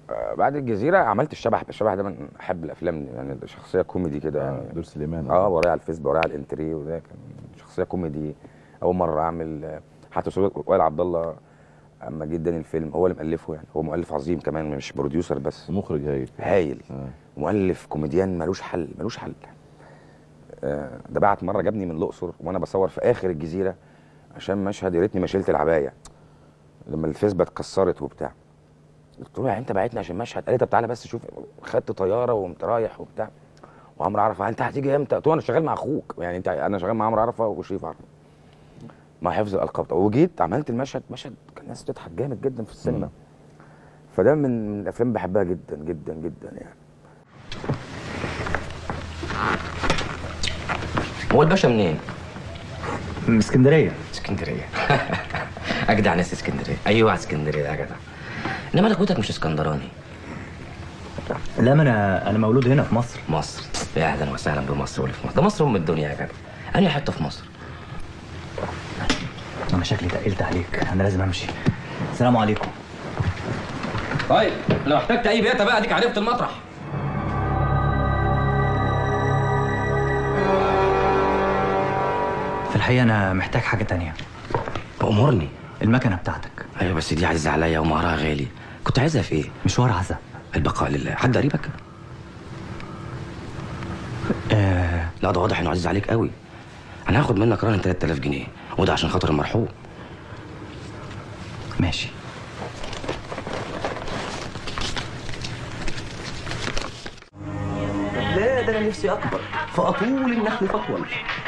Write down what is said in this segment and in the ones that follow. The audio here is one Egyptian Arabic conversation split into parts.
آه، بعد الجزيره عملت الشبح الشبح ده من احب الافلام دي يعني ده شخصيه كوميدي كده آه، يعني دور سليمان اه ورايا على الفيسبوك ورايا على الانتريه وده كان شخصيه كوميدي اول مره اعمل آه، حتى سعود وائل عبد الله اما جه اداني الفيلم هو اللي مؤلفه يعني هو مؤلف عظيم كمان مش بروديوسر بس ومخرج هايل هايل آه. مؤلف كوميديان ملوش حل ملوش حل آه، ده بعت مره جابني من الاقصر وانا بصور في اخر الجزيره عشان مشهد يا ريتني ما شلت العبايه لما الفيسبا اتكسرت وبتاع قلت له يعني انت بعتني عشان مشهد قال لي طب تعالى بس شوف خدت طياره وقمت رايح وبتاع وعمرو عرفه انت هتيجي امتى؟ قلت له انا شغال مع اخوك يعني انت انا شغال مع عمرو عرفه وشريف عرفه مع حفظ الالقاب طب وجيت عملت المشهد مشهد كان الناس بتضحك جامد جدا في السينما مم. فده من من الافلام اللي بحبها جدا جدا جدا يعني هو الباشا منين؟ من اسكندريه اسكندريه اجدع ناس اسكندريه ايوه اسكندريه يا جدع انما اخوتك مش اسكندراني لا ما انا انا مولود هنا في مصر مصر يا اهلا وسهلا بمصر واللي في مصر ده مصر ام الدنيا يا جدع انهي حته في مصر انا شكلي تقلت عليك انا لازم امشي السلام عليكم طيب لو احتجت اي بيئه بقى اديك عرفت المطرح في الحقيقه انا محتاج حاجه تانية امرني المكنه بتاعتك ايوه بس دي عزيزه عليا ومهرها غالي كنت عايزها في ايه مشوار عزا البقاء لله حد قريبك آه لا ده واضح انه عزيز عليك قوي انا هاخد منك رهن 3000 جنيه وده عشان خاطر المرحوم ماشي لا ده انا نفسي اكبر فاطول النخل فطول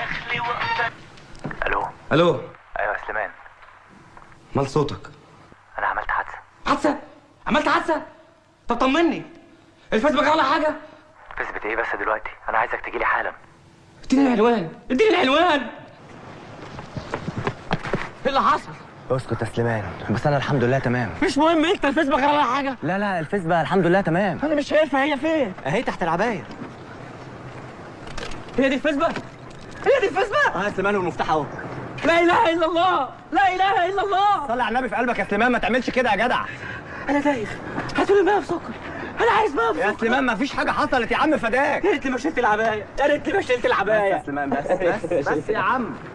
الو الو ايوه يا سليمان مال صوتك انا عملت حادثه حادثه عملت حادثه طب طمني الفيسبوك ولا حاجه تثبت ايه بس دلوقتي انا عايزك تجيلي حالا اديني العنوان اديني العنوان ايه اللي حصل اسكت يا سليمان بس انا الحمد لله تمام مش مهم انت الفيسبوك ولا حاجه لا لا الفيسبا الحمد لله تمام انا مش شايفها هي فين اهي تحت العبايه هي دي الفيسبوك هي دي الفيسبوك اه يا سليمان والمفتاح اهو لا اله الا الله لا اله الا الله صلي على النبي في قلبك يا سليمان ما تعملش كده يا جدع انا دايخ هاتوا لي ميه بسكر انا عايز ميه يا بسكر سليمان ما فيش حاجه حصلت يا عم فداك يا ريتني ما شلت العبايه يا ريتني ما شلت بس العبايه يا سليمان بس بس بس يا عم